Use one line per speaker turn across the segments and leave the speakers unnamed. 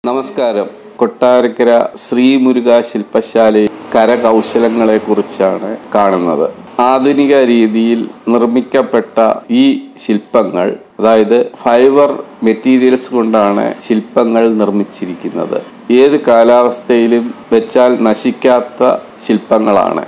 നമസ്കാരം കൊട്ടാരക്കര ശ്രീമുരുക ശില്പശാലയിൽ കരകൗശലങ്ങളെ കുറിച്ചാണ് കാണുന്നത് ആധുനിക രീതിയിൽ നിർമ്മിക്കപ്പെട്ട ഈ ശില്പങ്ങൾ അതായത് ഫൈബർ മെറ്റീരിയൽസ് കൊണ്ടാണ് ശില്പങ്ങൾ നിർമ്മിച്ചിരിക്കുന്നത് ഏത് കാലാവസ്ഥയിലും വെച്ചാൽ നശിക്കാത്ത ശില്പങ്ങളാണ്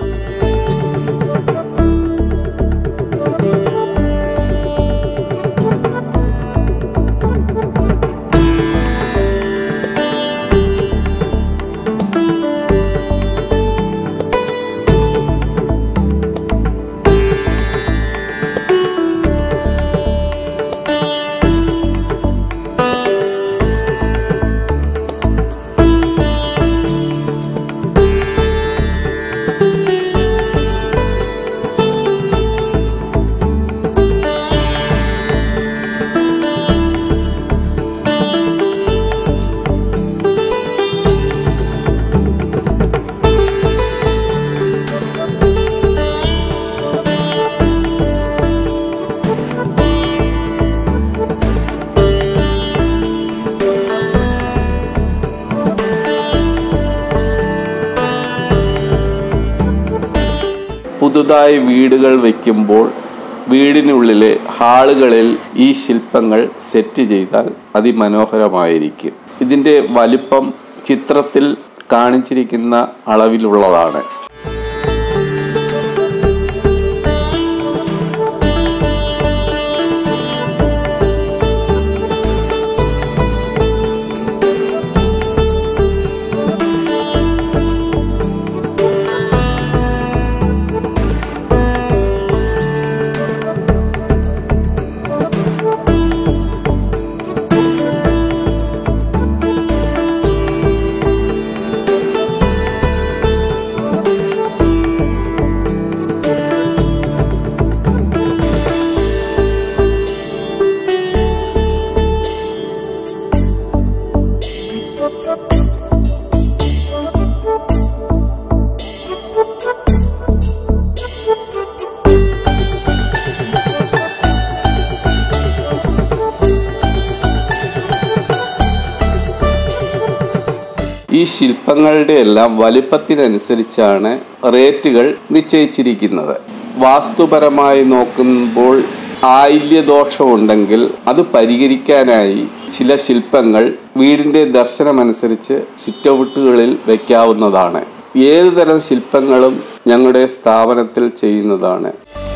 പുതുതായി വീടുകൾ വയ്ക്കുമ്പോൾ വീടിനുള്ളിലെ ഹാളുകളിൽ ഈ ശില്പങ്ങൾ സെറ്റ് ചെയ്താൽ അതിമനോഹരമായിരിക്കും ഇതിൻ്റെ വലിപ്പം ചിത്രത്തിൽ കാണിച്ചിരിക്കുന്ന അളവിലുള്ളതാണ് ഈ ശില്പങ്ങളുടെ എല്ലാം വലിപ്പത്തിനനുസരിച്ചാണ് റേറ്റുകൾ നിശ്ചയിച്ചിരിക്കുന്നത് വാസ്തുപരമായി നോക്കുമ്പോൾ ആയില്യദോഷമുണ്ടെങ്കിൽ അത് പരിഹരിക്കാനായി ചില ശില്പങ്ങൾ വീടിന്റെ ദർശനമനുസരിച്ച് സിറ്റൗട്ടുകളിൽ വയ്ക്കാവുന്നതാണ് ഏത് തരം ശില്പങ്ങളും ഞങ്ങളുടെ സ്ഥാപനത്തിൽ ചെയ്യുന്നതാണ്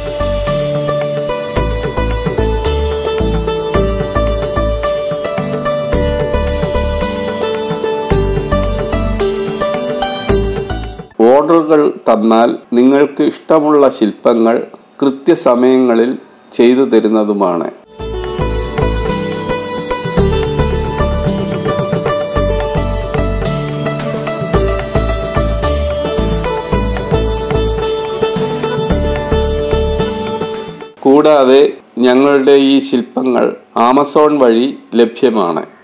ഓർഡറുകൾ തന്നാൽ നിങ്ങൾക്ക് ഇഷ്ടമുള്ള ശില്പങ്ങൾ കൃത്യസമയങ്ങളിൽ ചെയ്തു തരുന്നതുമാണ് കൂടാതെ ഞങ്ങളുടെ ഈ ശില്പങ്ങൾ ആമസോൺ വഴി ലഭ്യമാണ്